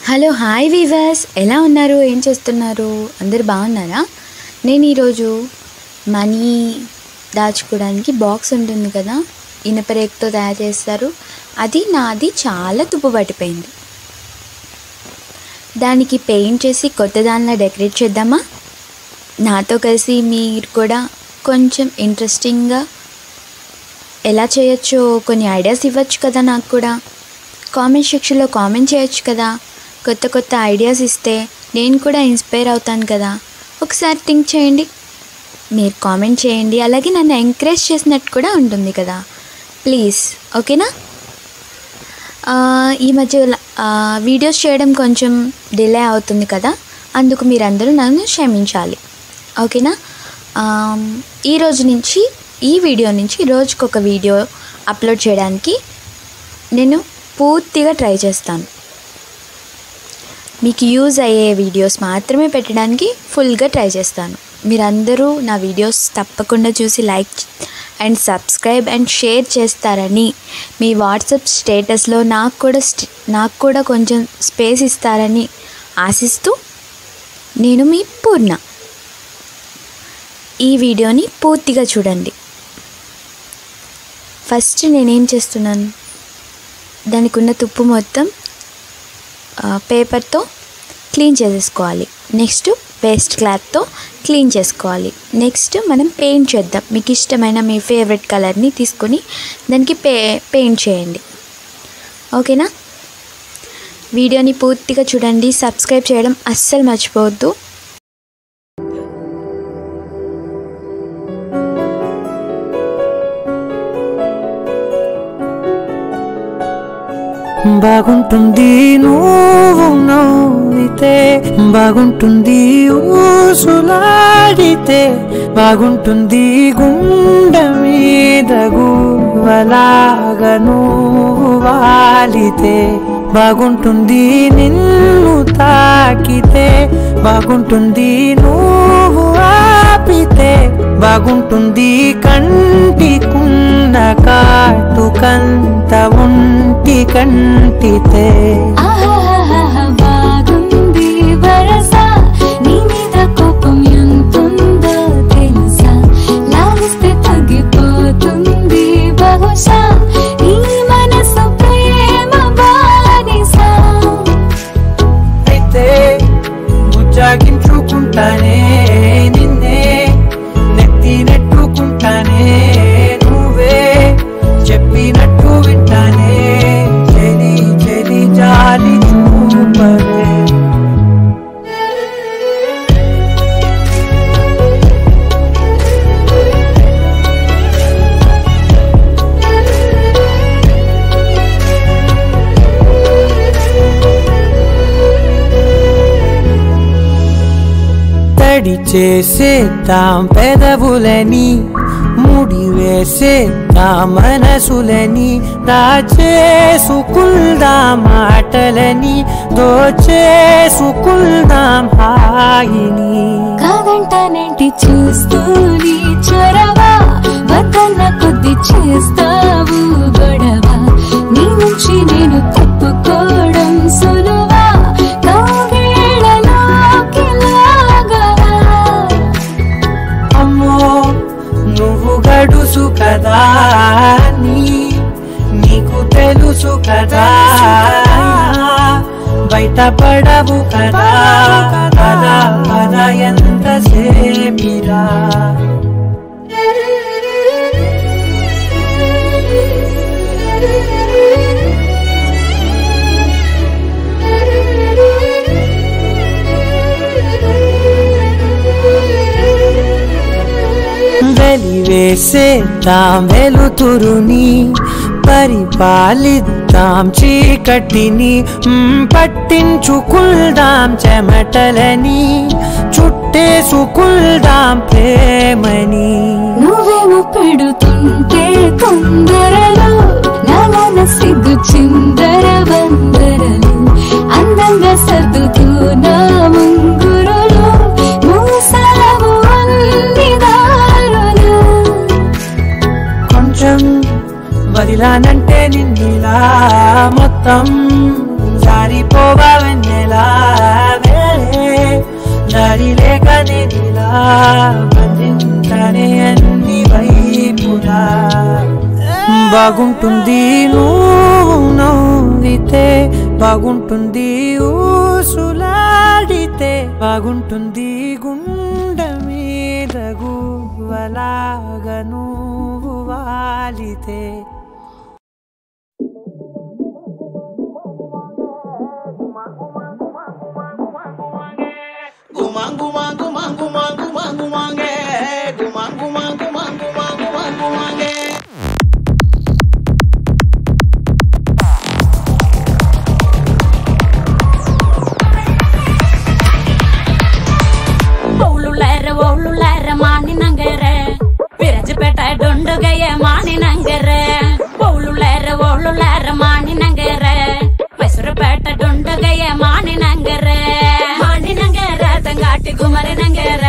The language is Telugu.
హలో హాయ్ వీవర్స్ ఎలా ఉన్నారు ఏం చేస్తున్నారు అందరు బాగున్నారా నేను ఈరోజు మనీ దాచుకోవడానికి బాక్స్ ఉంటుంది కదా ఇనపరేక్తో తయారు చేస్తారు అది నాది చాలా తుప్పు పట్టిపోయింది దానికి పెయింట్ చేసి కొత్త దానిలో డెకరేట్ చేద్దామా నాతో కలిసి మీరు కూడా కొంచెం ఇంట్రెస్టింగ్గా ఎలా చేయొచ్చో కొన్ని ఐడియాస్ ఇవ్వచ్చు కదా నాకు కూడా కామెంట్ సెక్షన్లో కామెంట్ చేయొచ్చు కదా కొత్త కొత్త ఐడియాస్ ఇస్తే నేను కూడా ఇన్స్పైర్ అవుతాను కదా ఒకసారి థింక్ చేయండి మీరు కామెంట్ చేయండి అలాగే నన్ను ఎంకరేజ్ చేసినట్టు కూడా ఉంటుంది కదా ప్లీజ్ ఓకేనా ఆ, ఈ మధ్య ఆ, వీడియోస్ చేయడం కొంచెం డిలే అవుతుంది కదా అందుకు మీరందరూ నన్ను క్షమించాలి ఓకేనా ఆమ్, ఈ రోజు నుంచి ఈ వీడియో నుంచి రోజుకొక వీడియో అప్లోడ్ చేయడానికి నేను పూర్తిగా ట్రై చేస్తాను మీకు యూజ్ అయ్యే వీడియోస్ మాత్రమే పెట్టడానికి ఫుల్గా ట్రై చేస్తాను మీరందరూ నా వీడియోస్ తప్పకుండా చూసి like and subscribe and share చేస్తారని మీ వాట్సాప్ స్టేటస్లో నాకు కూడా స్ట- నాకు కూడా కొంచెం స్పేస్ ఇస్తారని ఆశిస్తూ నేను మీ పూర్ణ ఈ వీడియోని పూర్తిగా చూడండి ఫస్ట్ నేనేం చేస్తున్నాను దానికి ఉన్న తుప్పు మొత్తం ఆ, పేపర్తో క్లీన్ చేసేసుకోవాలి నెక్స్ట్ పేస్ట్ క్లాత్తో క్లీన్ చేసుకోవాలి నెక్స్ట్ మనం పెయింట్ చేద్దాం మీకు ఇష్టమైన మీ ఫేవరెట్ కలర్ని తీసుకొని దానికి పే పెయింట్ చేయండి ఓకేనా వీడియోని పూర్తిగా చూడండి సబ్స్క్రైబ్ చేయడం అస్సలు మర్చిపోవద్దు బాగుంటుంది నువ్వు నవ్వితే బాగుంటుంది ఊసులాడితే బాగుంటుంది గుండె మీద గువ్వలాగా నువ్వు వాలితే బాగుంటుంది నిన్ను తాకితే బాగుంటుంది నువ్వు ఆపితే బాగుంటుంది కంటికున్న కాటుకంత ఒంటి కంటితే ఆహాహాహా బాగుంది వరస నీ మీద కోపం ఎంతుందో తెలుసా లాగిస్తే తగ్గిపోతుంది బహుశా నీ మనసు ప్రేమ బానిసా అయితే ముచ్చాగించుకుంటానే నిన్నే నెత్తి నెట్టుకుంటానే నువ్వే చెప్పినట్టు వింటానే చెలి చెలి జాలి చూపవే తడి చేసేద్దాం పెదవులని ముడి వేసేద్దాం మనసులని దాచేసుకుందాం మాటలని దోచేసుకుందాం హాయిని కాదంటానేంటి చూస్తూ నీ చొరవ వద్దన్న కొద్ది చేస్తావు గొడవ నీ నుంచి నేను తప్పుకోవడం సులువా కౌగిళ్ళలోకి లాగవా అమ్మో నువ్వు గడుసు కదా నీ నీకు తెలుసు కదా బయట పడవు కదా పద పద ఎంత సేపిరా వెలివేసేద్దాం వెలుతురుని పరిపాలిద్దాం చీకటిని మ్, పట్టించుకుందాం చెమటలని చుట్టేసుకుందాం ప్రేమని నువ్వేమో పెడుతుంటే తొందరలో నాలన సిగ్గు చిందర వందరలు అందంగా సర్దుతూ నా ముంగురులు మూసలవు అన్ని దారులు కొంచెం వదిలానంటే నిన్నిలా మొత్తం జారిపోవా వెన్నెల బాగుంటుంది నువ్వు నవ్వితే బాగుంటుంది ఊసులాడితే బాగుంటుంది గుండె మీద గువ్వలాగా నువ్వు వాలితే Gumang gumang gumang gumang gumang gumange gumang gumang gumang gumang gumang gumange ಒಳ್ಳುಳ್ಳಾರ ಒಳ್ಳುಳ್ಳಾರ ಮಾನಿನಂಗರ ವಿರಜಪೇಟ ಡೊಂಡುಗಯ್ಯ ಮಾನಿನಂಗರ ಒಳ್ಳುಳ್ಳಾರ ಒಳ್ಳುಳ್ಳಾರ ಮಾನಿನಂಗರ ಮೈಸೂರುಪೇಟ ಡೊಂಡುಗಯ್ಯ ಮಾನಿನಂಗರ ಮಾನಿನಂಗರ ತಂಗಾಟಿ ಗುಮರಿನಂಗರ